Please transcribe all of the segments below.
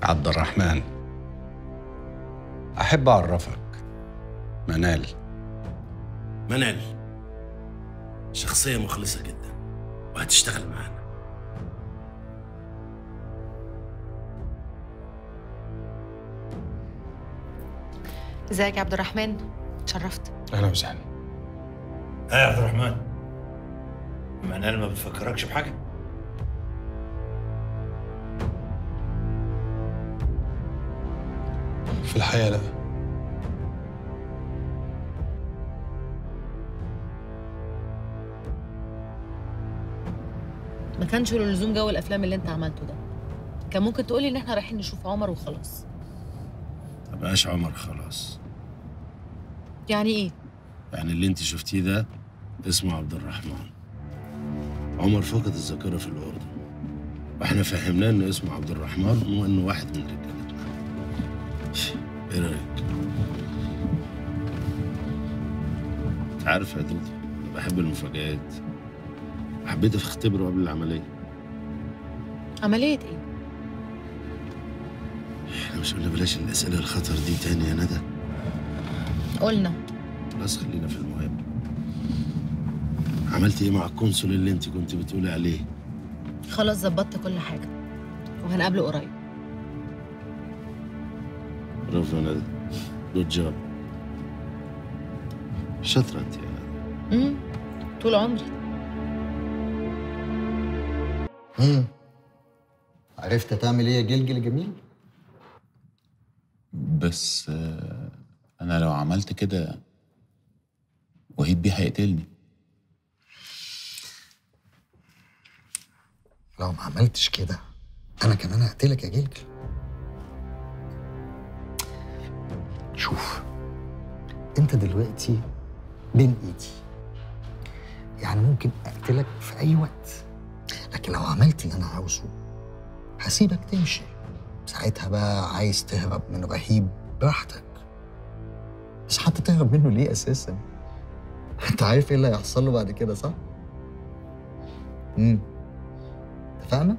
عبد الرحمن أحب أعرفك منال منال شخصية مخلصة جدا وهتشتغل معانا ازيك يا عبد الرحمن اتشرفت اهلا وسهلا ها يا عبد الرحمن منال ما بتفكركش بحاجة في الحقيقه لا ما كانش له لزوم جو الافلام اللي انت عملته ده كان ممكن تقولي ان احنا رايحين نشوف عمر وخلاص مبقاش عمر خلاص يعني ايه يعني اللي انت شفتيه ده اسمه عبد الرحمن عمر فقد الذاكرة في الأردن واحنا فهمناه انه اسمه عبد الرحمن وانه واحد من رجالتنا ايه رأيك؟ انت عارف يا دودي أنا بحب المفاجآت حبيت اختبره قبل العملية عمليه ايه احنا مش قلنا بلاش الأسئلة الخطر دي تاني يا ندى قلنا خلاص خلينا في المهم عملت ايه مع القنصل اللي انت كنت بتقولي عليه خلاص ظبطت كل حاجه وهنقابله قريب برافو يا ندى جود جوب شاطرة انت يا ندى امم طول عمري امم عرفت تعمل ايه يا جلجل جميل؟ بس آه، انا لو عملت كده وهيب بيه هيقتلني لو ما عملتش كده انا كمان هقتلك يا جلجل شوف انت دلوقتي بين ايدي يعني ممكن اقتلك في اي وقت لكن لو عملت اللي انا عاوزه هسيبك تمشي ساعتها بقى عايز تهرب من رهيب براحتك بس حتى تهرب منه ليه اساسا انت عارف ايه اللي هيحصل له بعد كده صح امم اتفقنا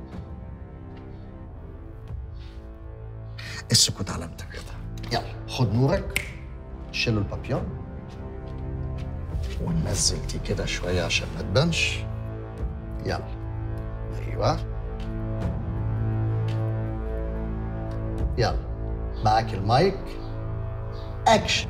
السكوت علامة الرضا يلا خد نورك شيلوا البابيون وننزل دي كده شوية عشان ما تبانش يلا ايوه يلا معاك المايك اكشن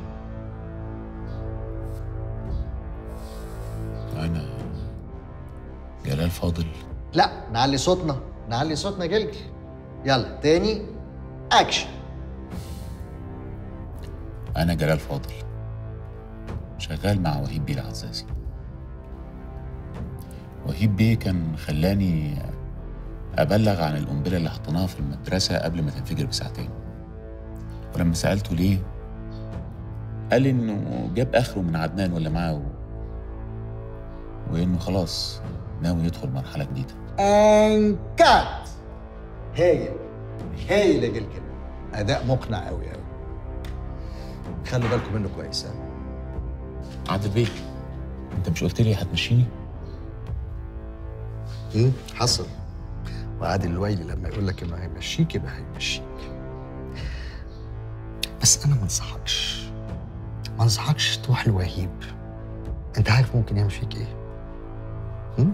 انا جلال فاضل لا نعلي صوتنا نعلي صوتنا جلجل يلا تاني اكشن انا جلال فاضل شغال مع وهيب بيه العزازي وهيب بيه كان خلاني ابلغ عن القنبله اللي حطيناها في المدرسه قبل ما تنفجر بساعتين ولما سالته ليه قال لي انه جاب اخره من عدنان ولا معاه و... وانه خلاص ناوي يدخل مرحله جديده ان كات هايل هايل يا جلجل اداء مقنع قوي قوي خلوا بالكم منه كويس ها عادل بيه انت مش قلت لي هتمشيني امم حصل وعادل الويلي لما يقول لك انه هيمشيك يبقى هيمشيك بس انا ما انصحكش ما انصحكش تروح لوهيب انت عارف ممكن يعمل فيك ايه هم؟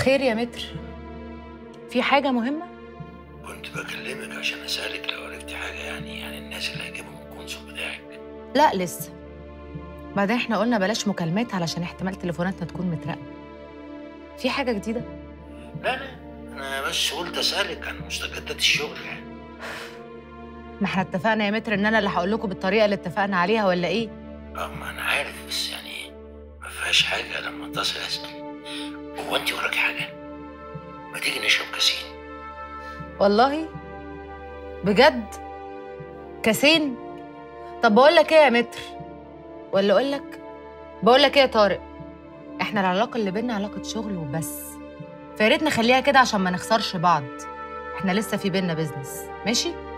خير يا متر في حاجة مهمة؟ كنت بكلمك عشان اسالك لو عرفتي حاجه يعني عن الناس اللي هجيبهم الكونسول بتاعك لا لسه بعدين احنا قلنا بلاش مكالمات علشان احتمال تليفوناتنا تكون متراقبة في حاجة جديدة؟ لا لا انا بس قلت اسالك عن مستجدات الشغل يعني ما احنا اتفقنا يا متر ان انا اللي هقول لكم بالطريقة اللي اتفقنا عليها ولا ايه؟ اه ما انا عارف بس يعني ما فيهاش حاجه لما اتصل اسال هو انت وراكي حاجه ما تيجي نشرب كاسين والله بجد كاسين طب بقول لك ايه يا متر ولا اقول لك بقول لك ايه يا طارق احنا العلاقه اللي بينا علاقه شغل وبس فيا ريت نخليها كده عشان ما نخسرش بعض احنا لسه في بينا بيزنس ماشي